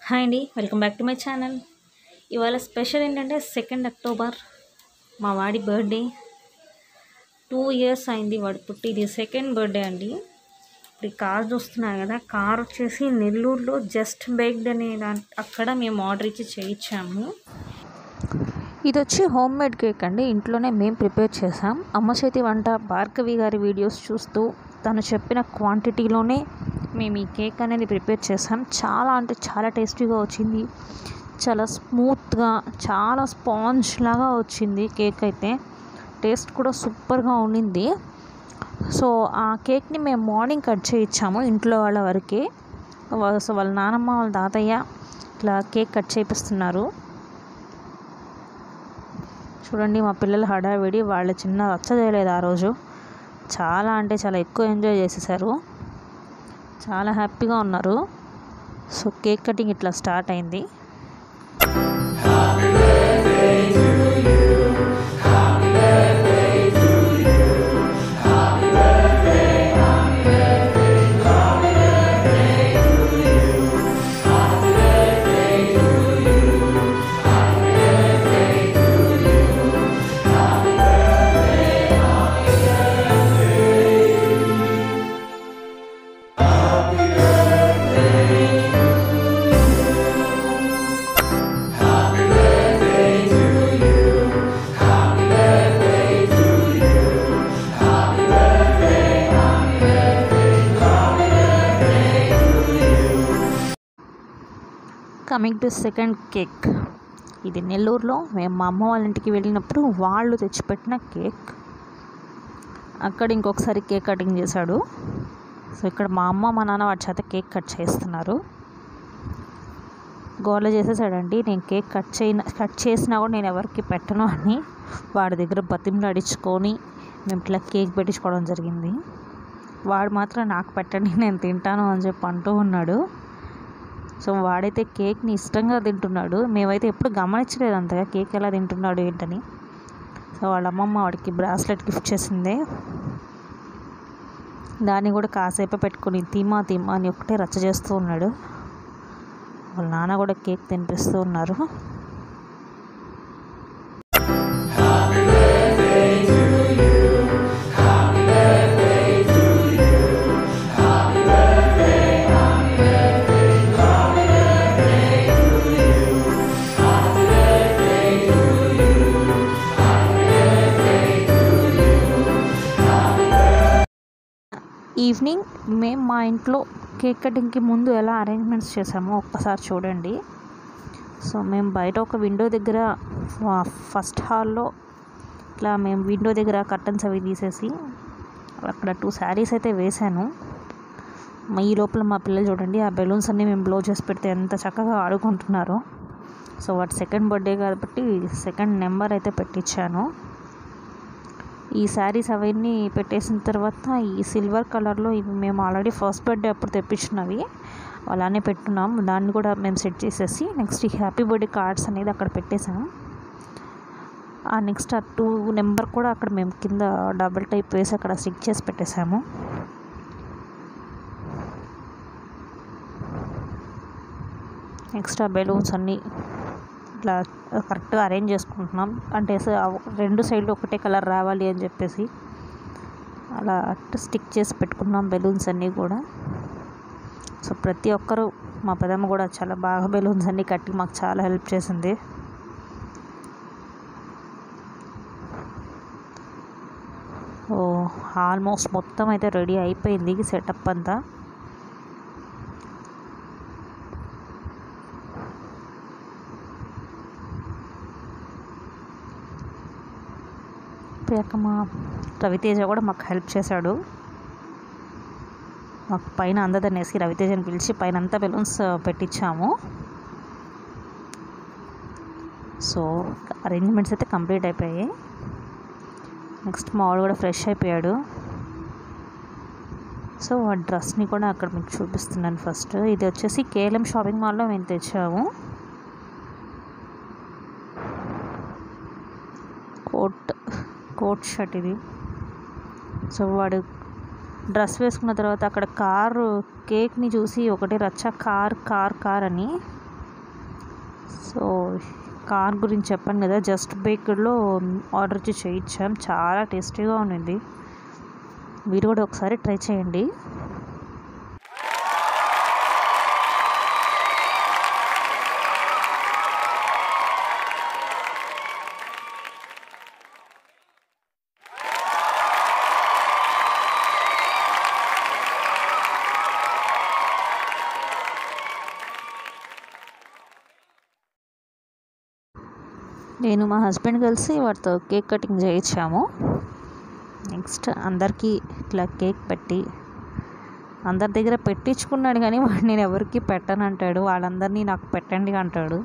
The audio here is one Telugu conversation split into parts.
హాయ్ అండి welcome back to my channel ఇవాళ స్పెషల్ ఏంటంటే సెకండ్ అక్టోబర్ మా వాడి బర్త్డే టూ ఇయర్స్ అయింది వాడు పుట్టి ఇది సెకండ్ బర్త్డే అండి ఇప్పుడు ఈ కార్ చూస్తున్నారు కదా కార్ వచ్చేసి నెల్లూరులో జస్ట్ బేక్డ్ అనే దాంట్ అక్కడ మేము ఆర్డర్ ఇచ్చి చేయించాము ఇది వచ్చి హోమ్ మేడ్ కేక్ అండి ఇంట్లోనే మేము ప్రిపేర్ చేసాం అమ్మ చేతి వంట భార్గవి గారి వీడియోస్ చూస్తూ తను చెప్పిన క్వాంటిటీలోనే మేము ఈ కేక్ అనేది ప్రిపేర్ చేసాం చాలా అంటే చాలా టేస్టీగా వచ్చింది చాలా స్మూత్గా చాలా స్పాంజ్ లాగా వచ్చింది కేక్ అయితే టేస్ట్ కూడా సూపర్గా ఉండింది సో ఆ కేక్ని మేము మార్నింగ్ కట్ చేయించాము ఇంట్లో వాళ్ళ వరకే వా- సో వాళ్ళ నానమ్మ వాళ్ళ తాతయ్య ఇట్లా కేక్ కట్ చేపిస్తున్నారు చూడండి మా పిల్లలు హడావిడి వాళ్ళు చిన్న రచ్చ చేయలేదు ఆ రోజు చాలా అంటే చాలా ఎక్కువ ఎంజాయ్ చేసేసారు చాలా హ్యాపీగా ఉన్నారు సో కేక్ కటింగ్ ఇట్లా స్టార్ట్ అయింది కమింగ్ టు సెకండ్ కేక్ ఇది నెల్లూరులో మేము మా అమ్మ వాళ్ళ ఇంటికి వెళ్ళినప్పుడు వాళ్ళు తెచ్చిపెట్టిన కేక్ అక్కడ ఇంకొకసారి కేక్ కటింగ్ చేశాడు సో ఇక్కడ మా అమ్మ మా నాన్న వాడి చేత కేక్ కట్ చేస్తున్నారు గోల చేసేసాడండి నేను కేక్ కట్ చేయన కట్ చేసినా కూడా నేను ఎవరికి పెట్టను అని వాడి దగ్గర బతిమలు అడిచుకొని మేము ఇట్లా కేక్ పెట్టించుకోవడం జరిగింది వాడు మాత్రం నాకు పెట్టండి నేను తింటాను అని చెప్పి అంటూ ఉన్నాడు సో వాడైతే కేక్ని ఇష్టంగా తింటున్నాడు మేమైతే ఎప్పుడు గమనించలేదు అంతగా కేక్ ఎలా తింటున్నాడు ఏంటని సో వాళ్ళ అమ్మమ్మ వాడికి బ్రాస్లెట్ గిఫ్ట్ చేసిందే దాన్ని కూడా కాసేపు పెట్టుకుని తీమా తీమా అని ఒకటే రచ్చ చేస్తూ ఉన్నాడు వాళ్ళ నాన్న కూడా కేక్ తినిపిస్తూ ఉన్నారు ఈవినింగ్ మేము మా ఇంట్లో కేక్ కటింగ్కి ముందు ఎలా అరేంజ్మెంట్స్ చేసామో ఒక్కసారి చూడండి సో మేము బయట ఒక విండో దగ్గర ఫస్ట్ హాల్లో ఇట్లా మేము విండో దగ్గర కర్టన్స్ అవి తీసేసి అక్కడ టూ శారీస్ అయితే వేశాను మా ఈ లోపల మా పిల్లలు చూడండి ఆ బెలూన్స్ అన్నీ మేము బ్లో చేసి పెడితే ఎంత చక్కగా ఆడుకుంటున్నారో సో వాటి సెకండ్ బర్త్డే కాబట్టి సెకండ్ నెంబర్ అయితే పెట్టించాను ఈ శారీస్ అవన్నీ పెట్టేసిన తర్వాత ఈ సిల్వర్ కలర్లో ఇవి మేము ఆల్రెడీ ఫస్ట్ బర్త్డే అప్పుడు తెప్పించినవి అలానే పెట్టున్నాం దాన్ని కూడా మేము సెట్ చేసేసి నెక్స్ట్ ఈ హ్యాపీ బర్త్డే కార్డ్స్ అనేది అక్కడ పెట్టేసాం ఆ నెక్స్ట్ ఆ టూ నెంబర్ కూడా అక్కడ మేము కింద డబుల్ టైప్ వేసి అక్కడ స్టిక్ చేసి పెట్టేసాము నెక్స్ట్ ఆ బెలూన్స్ అన్నీ ఇట్లా కరెక్ట్గా అరేంజ్ చేసుకుంటున్నాం అంటే స- రెండు సైడ్లు ఒకటే కలర్ రావాలి అని చెప్పేసి అలా స్టిక్ చేసి పెట్టుకున్నాం బెలూన్స్ అన్నీ కూడా సో ప్రతి ఒక్కరూ మా పెదమ్మ కూడా చాలా బాగా బెలూన్స్ అన్నీ కట్టి మాకు చాలా హెల్ప్ చేసింది ఓ ఆల్మోస్ట్ మొత్తం అయితే రెడీ అయిపోయింది సెటప్ అంతా పోయాక మా రవితేజ కూడా మాకు హెల్ప్ చేశాడు మాకు పైన అందదనేసి రవితేజని పిలిచి పైన అంతా బెలూన్స్ పెట్టించాము సో అరేంజ్మెంట్స్ అయితే కంప్లీట్ అయిపోయాయి నెక్స్ట్ మా వాడు కూడా ఫ్రెష్ అయిపోయాడు సో ఆ డ్రెస్ని కూడా అక్కడ మీకు చూపిస్తున్నాను ఫస్ట్ ఇది వచ్చేసి కేఎల్ఎం షాపింగ్ మాల్లో మేము తెచ్చాము కోట్ కోట్ షర్ట్ ఇది సో వాడు డ్రెస్ వేసుకున్న తర్వాత అక్కడ కారు కేక్ని చూసి ఒకటే రచ్చ కార్ కార్ కార్ అని సో కార్ గురించి చెప్పాను కదా జస్ట్ బేక్డ్లో ఆర్డర్ ఇచ్చి చేయించాం చాలా టేస్టీగా ఉండింది మీరు కూడా ఒకసారి ట్రై చేయండి నేను మా హస్బెండ్ కలిసి వాటితో కేక్ కటింగ్ చేయించాము నెక్స్ట్ అందరికీ ఇట్లా కేక్ పెట్టి అందరి దగ్గర పెట్టించుకున్నాడు కానీ వాడు నేను ఎవరికి పెట్టను అంటాడు వాళ్ళందరినీ నాకు పెట్టండి అంటాడు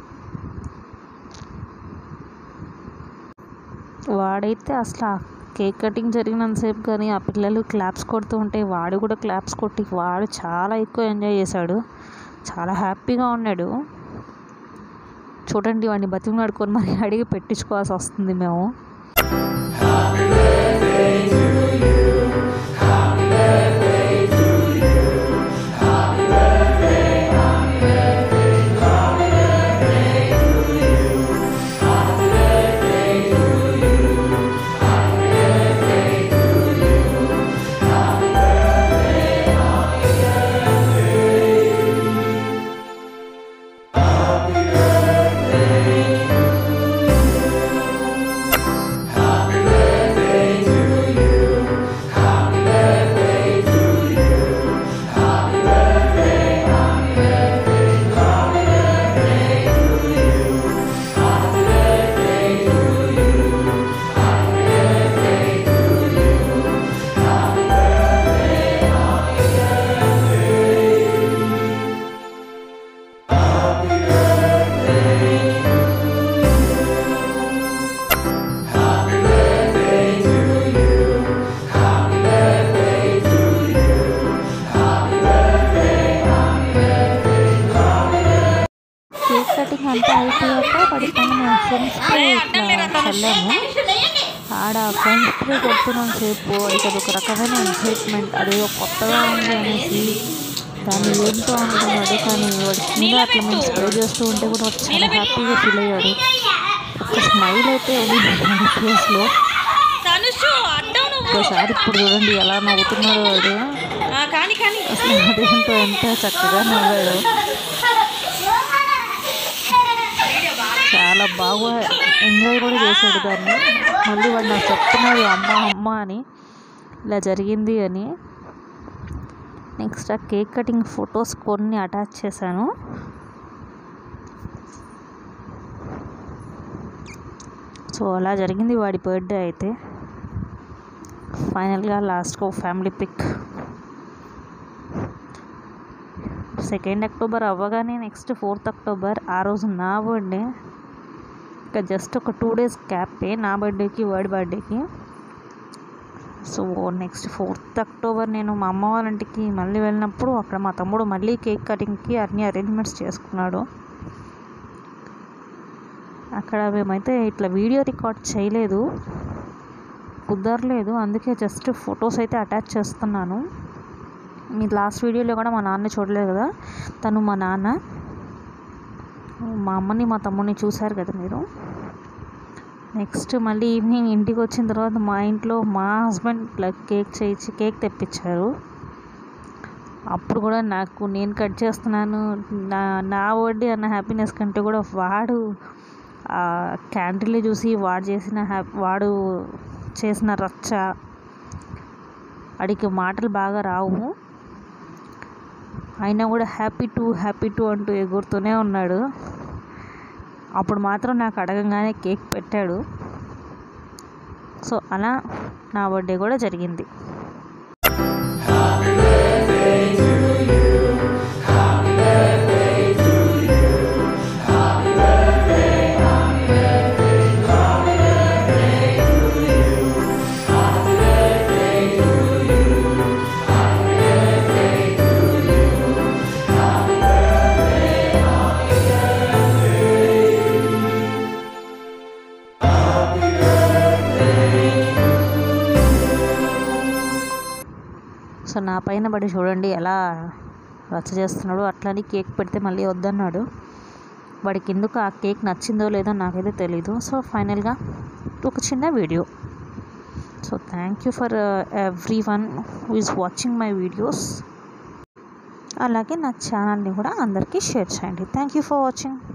వాడైతే అసలు ఆ కేక్ కటింగ్ జరిగినంతసేపు కానీ ఆ పిల్లలు క్లాప్స్ కొడుతూ ఉంటే వాడు కూడా క్లాప్స్ కొట్టి వాడు చాలా ఎక్కువ ఎంజాయ్ చేశాడు చాలా హ్యాపీగా ఉన్నాడు చూడండి వాడిని బతిమలాడుకొని మరి అడిగి పెట్టించుకోవాల్సి వస్తుంది మేము కేక్ కటింగ్ అంతా అయిపోయాక వాడి పైన మేము ఫ్రెండ్స్ ఇట్లా చల్లాము ఆడ ఫ్రెండ్స్ స్ప్రే కొడుతున్నాం సేపు వాడికి అది ఒక రకమైన ఎగ్జైట్మెంట్ అదేదో కొత్తగా ఉంది అనేసి దాన్ని ఏంటో అనుకున్నాడు కానీ వాడి మీద అట్లా మేము స్ప్రే చేస్తూ ఉంటే కూడా వాడు చాలా హ్యాపీగా ఫీల్ అయ్యాడు ఒక స్మైల్ అయితే ఉంది వాడి ఫేస్లో తనుషు అడ్డం నువ్వు ఒకసారి ఇప్పుడు చూడండి ఎలా నవ్వుతున్నాడు వాడు ఆ, కానీ కానీ అసలు అదేంటో ఎంత చక్కగా నవ్వాడు చాలా బాగా ఎంజాయ్ కూడా చేశాడు దాన్ని మళ్ళీ వాడు నాకు చెప్తున్నాడు అమ్మ అమ్మ అని ఇలా జరిగింది అని నెక్స్ట్ ఆ కేక్ కటింగ్ ఫొటోస్ కొన్ని అటాచ్ చేశాను సో అలా జరిగింది వాడి బర్త్డే అయితే ఫైనల్గా లాస్ట్గా ఫ్యామిలీ పిక్ సెకండ్ అక్టోబర్ అవ్వగానే నెక్స్ట్ ఫోర్త్ అక్టోబర్ ఆ రోజు నా బర్త్డే ఇంకా జస్ట్ ఒక టూ డేస్ క్యాపే నా బర్త్డేకి వాడి బర్త్డేకి సో నెక్స్ట్ ఫోర్త్ అక్టోబర్ నేను మా అమ్మ వాళ్ళ ఇంటికి మళ్ళీ వెళ్ళినప్పుడు అక్కడ మా తమ్ముడు మళ్ళీ కేక్ కటింగ్కి అన్ని అరేంజ్మెంట్స్ చేసుకున్నాడు అక్కడ మేమైతే ఇట్లా వీడియో రికార్డ్ చేయలేదు కుదరలేదు అందుకే జస్ట్ ఫొటోస్ అయితే అటాచ్ చేస్తున్నాను మీ లాస్ట్ వీడియోలో కూడా మా నాన్న చూడలేదు కదా తను మా నాన్న మా అమ్మని మా తమ్ముడిని చూశారు కదా మీరు నెక్స్ట్ మళ్ళీ ఈవినింగ్ ఇంటికి వచ్చిన తర్వాత మా ఇంట్లో మా హస్బెండ్ ఇట్లా కేక్ చేయించి కేక్ తెప్పించారు అప్పుడు కూడా నాకు నేను కట్ చేస్తున్నాను నా నా బర్త్డే అన్న హ్యాపీనెస్ కంటే కూడా వాడు ఆ క్యాండిల్ చూసి వాడు చేసిన హ్యాపీ వాడు చేసిన రచ్చ వాడికి మాటలు బాగా రావు అయినా కూడా హ్యాపీ టు హ్యాపీ టు అంటూ ఎగురుతూనే ఉన్నాడు అప్పుడు మాత్రం నాకు అడగంగానే కేక్ పెట్టాడు సో అలా నా బర్త్డే కూడా జరిగింది సో నా పైన పడి చూడండి ఎలా రచ్చ చేస్తున్నాడు అట్లని కేక్ పెడితే మళ్ళీ వద్దన్నాడు వాడికి ఎందుకు ఆ కేక్ నచ్చిందో లేదో నాకైతే తెలీదు సో ఫైనల్గా ఒక చిన్న video so thank you for everyone who is watching my videos అలాగే నా ఛానల్ని కూడా అందరికీ షేర్ చేయండి థ్యాంక్ యూ ఫర్ వాచింగ్